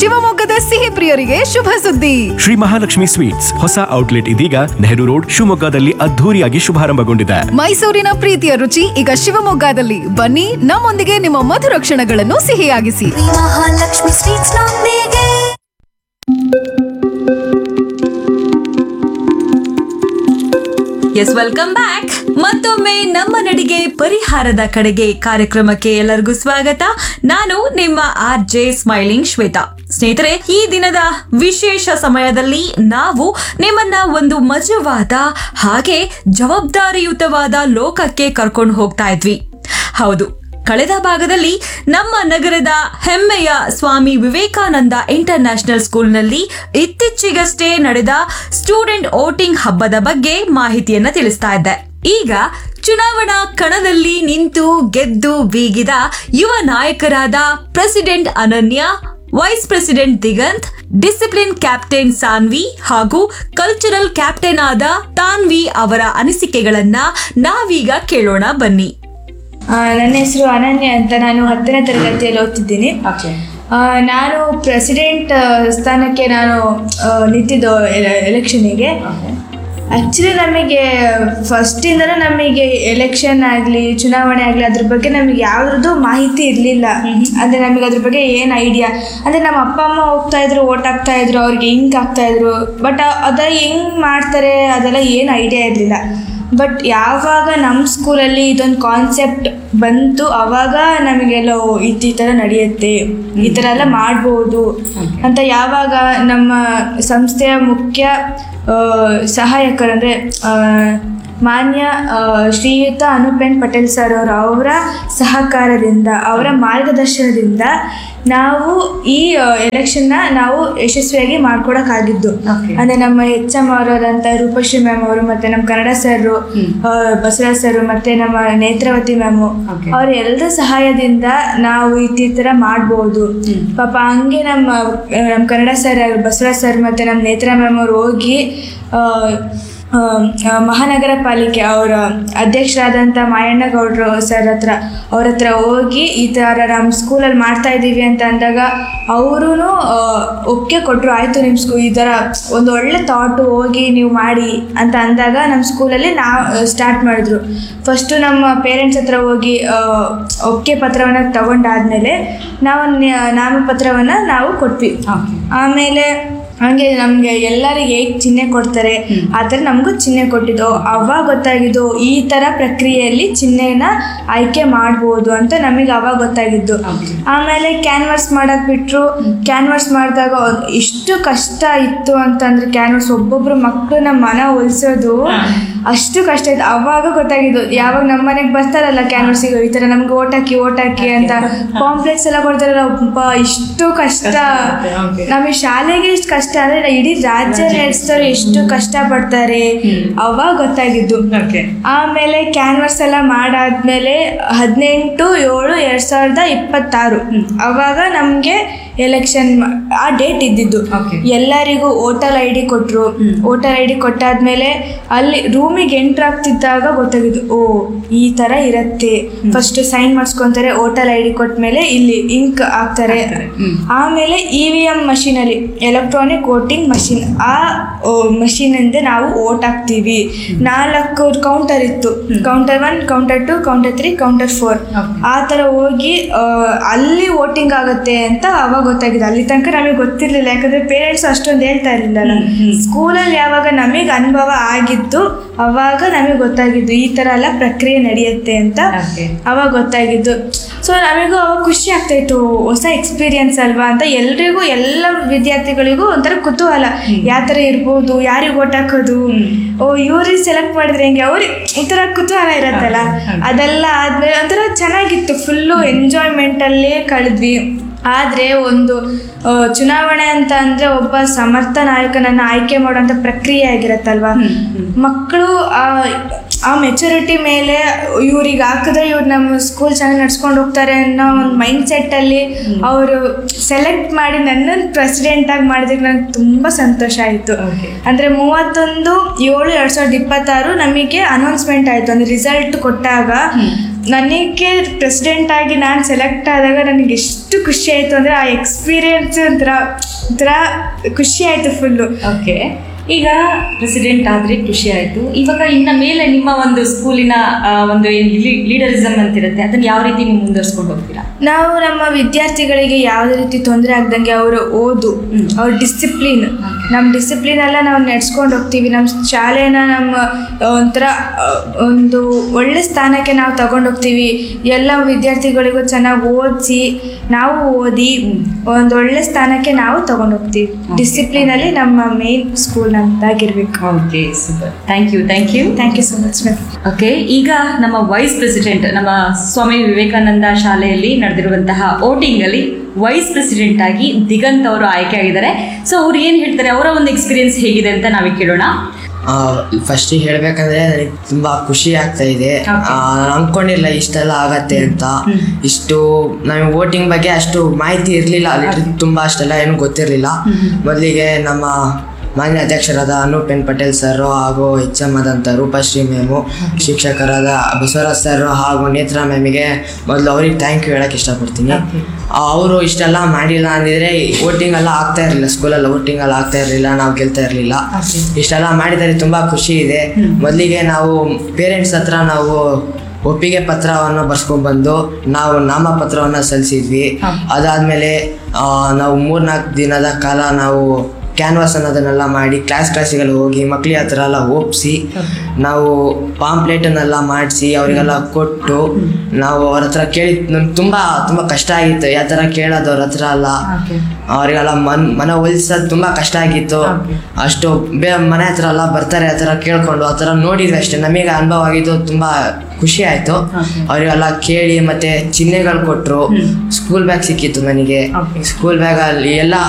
ಶಿವಮೊಗ್ಗದ ಸಿಹಿ ಪ್ರಿಯರಿಗೆ ಶುಭ ಸುದ್ದಿ ಶ್ರೀ ಮಹಾಲಕ್ಷ್ಮಿ ಸ್ವೀಟ್ಸ್ ಹೊಸ ಔಟ್ಲೆಟ್ ಇದೀಗ ನೆಹರು ರೋಡ್ ಶಿವಮೊಗ್ಗದಲ್ಲಿ ಅದ್ಧೂರಿಯಾಗಿ ಶುಭಾರಂಭಗೊಂಡಿದೆ ಮೈಸೂರಿನ ಪ್ರೀತಿಯ ರುಚಿ ಈಗ ಶಿವಮೊಗ್ಗದಲ್ಲಿ ಬನ್ನಿ ನಮ್ಮೊಂದಿಗೆ ನಿಮ್ಮ ಮಧುರ ಕ್ಷಣಗಳನ್ನು ಸಿಹಿಯಾಗಿಸಿ ಮಹಾಲಕ್ಷ್ಮಿ ಸ್ವೀಟ್ಸ್ ನೊಂದಿಗೆ ಎಸ್ ವೆಲ್ಕಮ್ ಬ್ಯಾಕ್ ಮತ್ತೊಮ್ಮೆ ನಮ್ಮ ನಡಿಗೆ ಪರಿಹಾರದ ಕಡೆಗೆ ಕಾರ್ಯಕ್ರಮಕ್ಕೆ ಎಲ್ಲರಿಗೂ ಸ್ವಾಗತ ನಾನು ನಿಮ್ಮ ಆರ್ ಜೆ ಸ್ಮೈಲಿಂಗ್ ಶ್ವೇತಾ ಸ್ನೇಹಿತರೆ ಈ ದಿನದ ವಿಶೇಷ ಸಮಯದಲ್ಲಿ ನಾವು ನಿಮ್ಮನ್ನ ಒಂದು ಮಜವಾದ ಹಾಗೆ ಜವಾಬ್ದಾರಿಯುತವಾದ ಲೋಕಕ್ಕೆ ಕರ್ಕೊಂಡು ಹೋಗ್ತಾ ಇದ್ವಿ ಹೌದು ಕಳೆದ ಭಾಗದಲ್ಲಿ ನಮ್ಮ ನಗರದ ಹೆಮ್ಮೆಯ ಸ್ವಾಮಿ ವಿವೇಕಾನಂದ ಇಂಟರ್ ನ್ಯಾಷನಲ್ ಸ್ಕೂಲ್ನಲ್ಲಿ ಇತ್ತೀಚೆಗಷ್ಟೇ ನಡೆದ ಸ್ಟೂಡೆಂಟ್ ವೋಟಿಂಗ್ ಹಬ್ಬದ ಬಗ್ಗೆ ಮಾಹಿತಿಯನ್ನ ತಿಳಿಸ್ತಾ ಇದ್ದೆ ಈಗ ಚುನಾವಣಾ ಕಣದಲ್ಲಿ ನಿಂತು ಗೆದ್ದು ಬೀಗಿದ ಯುವ ನಾಯಕರಾದ president Ananya vice president Diganth discipline captain Sanvi ಹಾಗೂ ಕಲ್ಚರಲ್ ಕ್ಯಾಪ್ಟನ್ ಆದ ತಾನ್ವಿ ಅವರ ಅನಿಸಿಕೆಗಳನ್ನ ನಾವೀಗ ಕೇಳೋಣ ಬನ್ನಿ ಆ, ನನ್ನ ಹೆಸರು ಅನನ್ಯ ಅಂತ ನಾನು ಹತ್ತನೇ ತರಗತಿಯಲ್ಲಿ ಓದ್ತಿದ್ದೀನಿ ಆ, ನಾನು ಪ್ರೆಸಿಡೆಂಟ್ ಆ, ಸ್ಥಾನಕ್ಕೆ ನಾನು ಆ, ನಿಂತಿದ್ದು ಎಲೆಕ್ಷನಿಗೆ ಆ್ಯಕ್ಚುಲಿ ನಮಗೆ ಫಸ್ಟಿಂದನೂ ನಮಗೆ ಎಲೆಕ್ಷನ್ ಆಗಲಿ ಚುನಾವಣೆ ಆಗಲಿ ಅದ್ರ ಬಗ್ಗೆ ನಮಗೆ ಯಾವುದ್ರದ್ದು ಮಾಹಿತಿ ಇರಲಿಲ್ಲ ಅಂದರೆ ನಮಗೆ ಅದ್ರ ಬಗ್ಗೆ ಏನು ಐಡಿಯಾ ಅಂದರೆ ನಮ್ಮ ಅಪ್ಪ ಅಮ್ಮ ಹೋಗ್ತಾ ಇದ್ರು ಓಟ್ ಹಾಕ್ತಾ ಇದ್ರು ಅವ್ರಿಗೆ ಹಿಂಗೆ ಆಗ್ತಾ ಇದ್ರು ಬಟ್ ಅದೆಲ್ಲ ಹೆಂಗೆ ಮಾಡ್ತಾರೆ ಅದೆಲ್ಲ ಏನು ಐಡಿಯಾ ಇರಲಿಲ್ಲ ಬಟ್ ಯಾವಾಗ ನಮ್ಮ ಸ್ಕೂಲಲ್ಲಿ ಇದೊಂದು ಕಾನ್ಸೆಪ್ಟ್ ಬಂತು ಅವಾಗ ನಮಗೆಲ್ಲ ಓ, ಇದು ಈ ಥರ ನಡೆಯುತ್ತೆ ಈ ಥರ ಎಲ್ಲ ಮಾಡ್ಬೋದು ಅಂತ ಯಾವಾಗ ನಮ್ಮ ಸಂಸ್ಥೆಯ ಮುಖ್ಯ ಆ, ಸಹಾಯಕರಂದರೆ ಮಾನ್ಯ ಆ, ಶ್ರೀಯುತ ಅನುಪೆನ್ ಪಟೇಲ್ ಸರ್ ಅವರು ಅವರ ಸಹಕಾರದಿಂದ ಅವರ ಮಾರ್ಗದರ್ಶನದಿಂದ ನಾವು ಈ ಎಲೆಕ್ಷನ್ನ ನಾವು ಯಶಸ್ವಿಯಾಗಿ ಮಾಡ್ಕೊಡಕ್ಕಾಗಿದ್ದು ಅಂದರೆ ನಮ್ಮ ಎಚ್ ಎಮ್ ಅವರಾದಂಥ ರೂಪಶ್ರೀ ಮ್ಯಾಮ್ ಅವರು ಮತ್ತು ನಮ್ಮ ಕನ್ನಡ ಸರು ಬಸವರಾಜ್ ಸರ್ ಮತ್ತು ನಮ್ಮ ನೇತ್ರಾವತಿ ಮ್ಯಾಮು ಅವ್ರ ಎಲ್ಲರ ಸಹಾಯದಿಂದ ನಾವು ಈ ಥರ ಮಾಡ್ಬೋದು ಪಾಪ ಹಂಗೆ ನಮ್ಮ ನಮ್ಮ ಕನ್ನಡ ಸರ್ ಬಸವರಾಜ್ ಸರ್ ಮತ್ತು ನಮ್ಮ ನೇತ್ರಾ ಮ್ಯಾಮ್ ಅವ್ರು ಹೋಗಿ ಆ, ಆ, ಆ, ಮಹಾನಗರ ಪಾಲಿಕೆ ಅವರ ಅಧ್ಯಕ್ಷರಾದಂಥ ಮಾಯಣ್ಣ ಗೌಡ್ರು ಸರ್ ಹತ್ರ ಅವ್ರ ಹತ್ರ ಹೋಗಿ ಈ ಥರ ನಮ್ಮ ಸ್ಕೂಲಲ್ಲಿ ಮಾಡ್ತಾ ಇದ್ದೀವಿ ಅಂತ ಅಂದಾಗ ಅವರು ಒಪ್ಪಿಗೆ ಕೊಟ್ಟರು ಆಯಿತು ನಿಮ್ಮ ಸ್ಕೂ ಈ ಥರ ಒಂದು ಒಳ್ಳೆ ಥಾಟು ಹೋಗಿ ನೀವು ಮಾಡಿ ಅಂತ ಅಂದಾಗ ನಮ್ಮ ಸ್ಕೂಲಲ್ಲಿ ನಾವು ಸ್ಟಾರ್ಟ್ ಮಾಡಿದ್ರು ಫಸ್ಟು ನಮ್ಮ ಪೇರೆಂಟ್ಸ್ ಹತ್ರ ಹೋಗಿ ಆ, ಒಪ್ಪಿಗೆ ಪತ್ರವನ್ನು ತಗೊಂಡಾದ್ಮೇಲೆ ನಾವು ನ್ಯ- ನಾಮಪತ್ರವನ್ನು ನಾವು ಕೊಟ್ವಿ ಆಮೇಲೆ ಹಂಗೆ ನಮಗೆ ಎಲ್ಲರಿಗೆ ಹೇಗೆ ಚಿಹ್ನೆ ಕೊಡ್ತಾರೆ ಆ ಥರ ನಮಗೂ ಚಿಹ್ನೆ ಕೊಟ್ಟಿದ್ದು ಅವಾಗ ಗೊತ್ತಾಗಿದ್ದು ಈ ಥರ ಪ್ರಕ್ರಿಯೆಯಲ್ಲಿ ಚಿಹ್ನೆನ ಆಯ್ಕೆ ಮಾಡ್ಬೋದು ಅಂತ ನಮಗೆ ಅವಾಗ ಗೊತ್ತಾಗಿದ್ದು ಆಮೇಲೆ ಕ್ಯಾನ್ವಾಸ್ ಮಾಡಕ್ ಬಿಟ್ರು ಕ್ಯಾನ್ವಾಸ್ ಮಾಡಿದಾಗ ಇಷ್ಟು ಕಷ್ಟ ಇತ್ತು ಅಂತಂದ್ರೆ ಕ್ಯಾನ್ವಾಸ್ ಒಬ್ಬೊಬ್ರು ಮಕ್ಕಳನ್ನ ಮನ ಒಲಿಸೋದು ಅಷ್ಟು ಕಷ್ಟ ಇತ್ತು ಅವಾಗ ಗೊತ್ತಾಗಿದ್ದು ಯಾವಾಗ ನಮ್ಮ ಮನೆಗೆ ಬರ್ತಾರಲ್ಲ ಕ್ಯಾನ್ವಾಸಿಗೆ ಈ ಥರ ನಮ್ಗೆ ಓಟ್ ಹಾಕಿ ಓಟ್ ಹಾಕಿ ಅಂತ ಕಾಂಪ್ಲೆಕ್ಸ್ ಎಲ್ಲ ಕೊಡ್ತಾರಲ್ಲ ಒಬ್ಬ ಇಷ್ಟು ಕಷ್ಟ ನಮಗೆ ಶಾಲೆಗೆ ಇಷ್ಟು ಕಷ್ಟ ಅಂದ್ರೆ ಇಡೀ ರಾಜ್ಯ ನಡೆಸಿದವರು ಎಷ್ಟು ಕಷ್ಟ ಪಡ್ತಾರೆ ಅವಾಗ ಗೊತ್ತಾಗಿದ್ದು ಆಮೇಲೆ ಕ್ಯಾನ್ವಾಸ್ ಎಲ್ಲ ಮಾಡಾದ್ಮೇಲೆ ಹದಿನೆಂಟು ಏಳು ಎರಡ್ ಸಾವಿರದ ಇಪ್ಪತ್ತಾರು ಅವಾಗ ನಮಗೆ ಎಲೆಕ್ಷನ್ ಆ ಡೇಟ್ ಇದ್ದಿದ್ದು ಎಲ್ಲರಿಗೂ ವೋಟರ್ ಐ ಡಿ ಕೊಟ್ಟರು ವೋಟರ್ ಐ ಡಿ ಕೊಟ್ಟಾದ್ಮೇಲೆ ಅಲ್ಲಿ ರೂಮಿಗೆ ಎಂಟ್ರ್ ಆಗ್ತಿದ್ದಾಗ ಗೊತ್ತಾಗಿದ್ದು ಓ ಈ ಥರ ಇರತ್ತೆ ಫಸ್ಟ್ ಸೈನ್ ಮಾಡಿಸ್ಕೊಂತಾರೆ ವೋಟರ್ ಐ ಡಿ ಕೊಟ್ಮೇಲೆ ಇಲ್ಲಿ ಇಂಕ್ ಹಾಕ್ತಾರೆ ಆಮೇಲೆ ಇ ವಿ ಎಮ್ ಮಷೀನಲ್ಲಿ ಎಲೆಕ್ಟ್ರಾನಿಕ್ ವೋಟಿಂಗ್ ಮಷಿನ್ ಆ ಮಷೀನಿಂದ ನಾವು ವೋಟ್ ಹಾಕ್ತೀವಿ ನಾಲ್ಕು ಕೌಂಟರ್ ಇತ್ತು counter one counter two counter three counter four ಆ ಥರ ಹೋಗಿ ಆ, ಅಲ್ಲಿ ವೋಟಿಂಗ್ ಆಗುತ್ತೆ ಅಂತ ಅವಾಗ ಗೊತ್ತಾಗಿದೆ ಅಲ್ಲಿ ತನಕ ನಮಗೆ ಗೊತ್ತಿರಲಿಲ್ಲ ಯಾಕಂದ್ರೆ ಪೇರೆಂಟ್ಸ್ ಅಷ್ಟೊಂದು ಹೇಳ್ತಾ ಇರಲಿಲ್ಲ ಸ್ಕೂಲಲ್ಲಿ ಯಾವಾಗ ನಮಗೆ ಅನುಭವ ಆಗಿತ್ತು ಅವಾಗ ನಮಗೆ ಗೊತ್ತಾಗಿದ್ದು ಈ ಥರ ಎಲ್ಲ ಪ್ರಕ್ರಿಯೆ ನಡೆಯುತ್ತೆ ಅಂತ ಅವಾಗ ಗೊತ್ತಾಗಿದ್ದು ಸೊ ನಮಗೂ ಅವಾಗ ಖುಷಿ ಆಗ್ತಾ ಇತ್ತು ಹೊಸ ಎಕ್ಸ್ಪೀರಿಯನ್ಸ್ ಅಲ್ವಾ ಅಂತ ಎಲ್ರಿಗೂ ಎಲ್ಲ ವಿದ್ಯಾರ್ಥಿಗಳಿಗೂ ಒಂಥರ ಕುತೂಹಲ ಯಾವ ಥರ ಇರ್ಬೋದು ಯಾರಿಗೆ ಓಟ್ ಹಾಕೋದು ಓ ಇವ್ರಿಗೆ ಸೆಲೆಕ್ಟ್ ಮಾಡಿದ್ರೆ ಹೆಂಗೆ ಅವ್ರಿಗೆ ಒಂಥರ ಕುತೂಹಲ ಇರತ್ತಲ್ಲ ಅದೆಲ್ಲ ಆದ್ಮೇಲೆ ಒಂಥರ ಚೆನ್ನಾಗಿತ್ತು ಫುಲ್ಲು ಎಂಜಾಯ್ಮೆಂಟಲ್ಲೇ ಕಳೆದ್ವಿ ಆದರೆ ಒಂದು ಆ, ಚುನಾವಣೆ ಅಂತ ಅಂದರೆ ಒಬ್ಬ ಸಮರ್ಥ ನಾಯಕನನ್ನು ಆಯ್ಕೆ ಮಾಡುವಂಥ ಪ್ರಕ್ರಿಯೆ ಆಗಿರತ್ತಲ್ವಾ ಮಕ್ಕಳು ಆ ಮೆಚುರಿಟಿ ಮೇಲೆ ಇವ್ರಿಗೆ ಹಾಕಿದ್ರೆ ಇವ್ರು ನಮ್ಮ ಸ್ಕೂಲ್ ಚೆನ್ನಾಗಿ ನಡ್ಸ್ಕೊಂಡು ಹೋಗ್ತಾರೆ ಅನ್ನೋ ಒಂದು ಮೈಂಡ್ ಸೆಟ್ಟಲ್ಲಿ ಅವರು ಸೆಲೆಕ್ಟ್ ಮಾಡಿ ನನ್ನನ್ನು ಪ್ರೆಸಿಡೆಂಟಾಗಿ ಮಾಡಿದಕ್ಕೆ ನನಗೆ ತುಂಬ ಸಂತೋಷ ಆಯಿತು ಅಂದರೆ ಮೂವತ್ತೊಂದು ಏಳು ಎರಡು ಸಾವಿರದ ಇಪ್ಪತ್ತಾರು ನಮಗೆ ಅನೌನ್ಸ್ಮೆಂಟ್ ಆಯಿತು ಅಂದರೆ ರಿಸಲ್ಟ್ ಕೊಟ್ಟಾಗ ನನಗೆ ಪ್ರೆಸಿಡೆಂಟ್ ಆಗಿ ನಾನು ಸೆಲೆಕ್ಟ್ ಆದಾಗ ನನಗೆ ಎಷ್ಟು ಖುಷಿ ಆಯಿತು ಅಂದರೆ ಆ ಎಕ್ಸ್ಪೀರಿಯನ್ಸ್ ಒಂಥರ ಒಂಥರ ಖುಷಿ ಆಯಿತು ಫುಲ್ಲು ಓಕೆ ಈಗ ಪ್ರೆಸಿಡೆಂಟ್ ಆದ್ರೆ ಖುಷಿ ಆಯ್ತು ಇವಾಗ ಇನ್ನ ಮೇಲೆ ನಿಮ್ಮ ಒಂದು ಸ್ಕೂಲಿನ ಆ, ಒಂದು ಏನ್ ಲೀಡರಿಸಮ್ ಅಂತಿರುತ್ತೆ ಅದನ್ನ ಯಾವ ರೀತಿ ನೀವು ಮುಂದುವರ್ಸ್ಕೊಂಡು ಹೋಗ್ತೀರಾ ನಾವು ನಮ್ಮ ವಿದ್ಯಾರ್ಥಿಗಳಿಗೆ ಯಾವುದೇ ರೀತಿ ತೊಂದರೆ ಆಗ್ದಂಗೆ ಅವರ ಓದು ಅವ್ರ ಡಿಸಿಪ್ಲಿನ್ ನಮ್ಮ ಡಿಸಿಪ್ಲಿನ್ ಎಲ್ಲ ನಾವು ನಡ್ಸ್ಕೊಂಡು ಹೋಗ್ತೀವಿ ನಮ್ಮ ಶಾಲೆನ ನಮ್ಮ ಒಂಥರ ಆ, ಒಂದು ಒಳ್ಳೆ ಸ್ಥಾನಕ್ಕೆ ನಾವು ತಗೊಂಡು ಹೋಗ್ತೀವಿ ಎಲ್ಲ ವಿದ್ಯಾರ್ಥಿಗಳಿಗೂ ಚೆನ್ನಾಗಿ ಓದಿಸಿ ನಾವು ಓದಿ ಒಂದು ಒಳ್ಳೆ ಸ್ಥಾನಕ್ಕೆ ನಾವು ತಗೊಂಡು ಹೋಗ್ತೀವಿ ಡಿಸಿಪ್ಲಿನಲ್ಲಿ ನಮ್ಮ ಮೇನ್ ಸ್ಕೂಲ್ ನಮ್ದಾಗಿರ್ಬೇಕು okay super thank you thank you thank you so much ma'am okay ಈಗ ನಮ್ಮ ವೈಸ್ ಪ್ರೆಸಿಡೆಂಟ್ ನಮ್ಮ ಸ್ವಾಮಿ ವಿವೇಕಾನಂದ ಶಾಲೆಯಲ್ಲಿ ನಡೆದಿರುವಂತಹ ವೋಟಿಂಗ್ ಅಲ್ಲಿ ವೈಸ್ ಪ್ರೆಸಿಡೆಂಟ್ ಆಗಿ ದಿಗಂತ್ ಅವರು ಆಯ್ಕೆ ಆಗಿದ್ದಾರೆ ಸೊ ಅವ್ರು ಏನ್ ಹೇಳ್ತಾರೆ ಅವರ ಒಂದು ಎಕ್ಸ್ಪೀರಿಯನ್ಸ್ ಹೇಗಿದೆ ಅಂತ ನಾವೇ ಕೇಳೋಣ ಫಸ್ಟಿಗೆ ಹೇಳ್ಬೇಕಂದ್ರೆ ನನಗೆ ತುಂಬಾ ಖುಷಿ ಆಗ್ತಾ ಇದೆ Okay. ಆ, ನಾನು ಅನ್ಕೊಂಡಿಲ್ಲ ಇಷ್ಟೆಲ್ಲ ಆಗತ್ತೆ ಅಂತ ಇಷ್ಟು ನಮಗೆ ವೋಟಿಂಗ್ ಬಗ್ಗೆ ಅಷ್ಟು ಮಾಹಿತಿ ಇರಲಿಲ್ಲ ತುಂಬಾ ಅಷ್ಟೆಲ್ಲ ಏನು ಗೊತ್ತಿರಲಿಲ್ಲ ಮೊದಲಿಗೆ ನಮ್ಮ ಮಾನ್ಯ ಅಧ್ಯಕ್ಷರಾದ ಅನೂಪ್ ಎನ್ ಪಟೇಲ್ ಸರ್ ಹಾಗೂ ಎಚ್ ಎಂ ಆದಂಥ ರೂಪಶ್ರೀ ಮ್ಯಾಮು ಶಿಕ್ಷಕರಾದ ಬಸವರಾಜ್ ಸರ್ ಹಾಗೂ ನೇತ್ರಾ ಮ್ಯಾಮಿಗೆ ಮೊದಲು ಅವ್ರಿಗೆ ಥ್ಯಾಂಕ್ ಯು ಹೇಳಕ್ಕೆ ಇಷ್ಟಪಡ್ತೀನಿ ಅವರು ಇಷ್ಟೆಲ್ಲ ಮಾಡಿಲ್ಲ ಅಂದಿದ್ರೆ ವೋಟಿಂಗ್ ಎಲ್ಲ ಆಗ್ತಾ ಇರಲಿಲ್ಲ ಸ್ಕೂಲಲ್ಲಿ ವೋಟಿಂಗ್ ಎಲ್ಲ ಆಗ್ತಾ ಇರಲಿಲ್ಲ ನಾವು ಗೆಲ್ತಾ ಇರಲಿಲ್ಲ ಇಷ್ಟೆಲ್ಲ ಮಾಡಿದರೆ ತುಂಬ ಖುಷಿ ಇದೆ ಮೊದಲಿಗೆ ನಾವು ಪೇರೆಂಟ್ಸ್ ಹತ್ರ ನಾವು ಒಪ್ಪಿಗೆ ಪತ್ರವನ್ನು ಬರ್ಸ್ಕೊಂಡ್ಬಂದು ನಾವು ನಾಮಪತ್ರವನ್ನು ಸಲ್ಲಿಸಿದ್ವಿ ಅದಾದಮೇಲೆ ನಾವು ಮೂರ್ನಾಲ್ಕು ದಿನದ ಕಾಲ ನಾವು ಕ್ಯಾನ್ವಾಸ್ ಅನ್ನೋದನ್ನೆಲ್ಲ ಮಾಡಿ ಕ್ಲಾಸ್ ಕ್ಲಾಸಿಗೆಲ್ಲ ಹೋಗಿ ಮಕ್ಳಿಗೆ ಹತ್ರ ಎಲ್ಲ ಒಪ್ಸಿ ನಾವು ಪಾಂಪ್ಲೇಟನ್ನೆಲ್ಲ ಮಾಡಿಸಿ ಅವರಿಗೆಲ್ಲ ಕೊಟ್ಟು ನಾವು ಅವ್ರ ಹತ್ರ ಕೇಳಿ ನಮ್ಗೆ ತುಂಬ ತುಂಬ ಕಷ್ಟ ಆಗಿತ್ತು ಯಾವ ಥರ ಕೇಳೋದು ಅವ್ರ ಹತ್ರ ಎಲ್ಲ ಅವರಿಗೆಲ್ಲ ಮನ್ ಮನ ಒಲಿಸೋದು ತುಂಬ ಕಷ್ಟ ಆಗಿತ್ತು ಅಷ್ಟು ಬೇ ಮನೆ ಹತ್ರ ಎಲ್ಲ ಬರ್ತಾರೆ ಆ ಥರ ಕೇಳ್ಕೊಂಡು ಆ ಥರ ನೋಡಿದ್ವಿ ಅಷ್ಟೇ ನಮಗೆ ಅನುಭವ ಆಗಿದ್ದು ತುಂಬ ಖುಷಿ ಆಯಿತು ಅವರಿಗೆಲ್ಲ ಕೇಳಿ ಮತ್ತೆ ಚಿಹ್ನೆಗಳು ಕೊಟ್ಟರು ಸ್ಕೂಲ್ ಬ್ಯಾಗ್ ಸಿಕ್ಕಿತ್ತು ನನಗೆ ಸ್ಕೂಲ್ ಬ್ಯಾಗಲ್ಲಿ ಎಲ್ಲ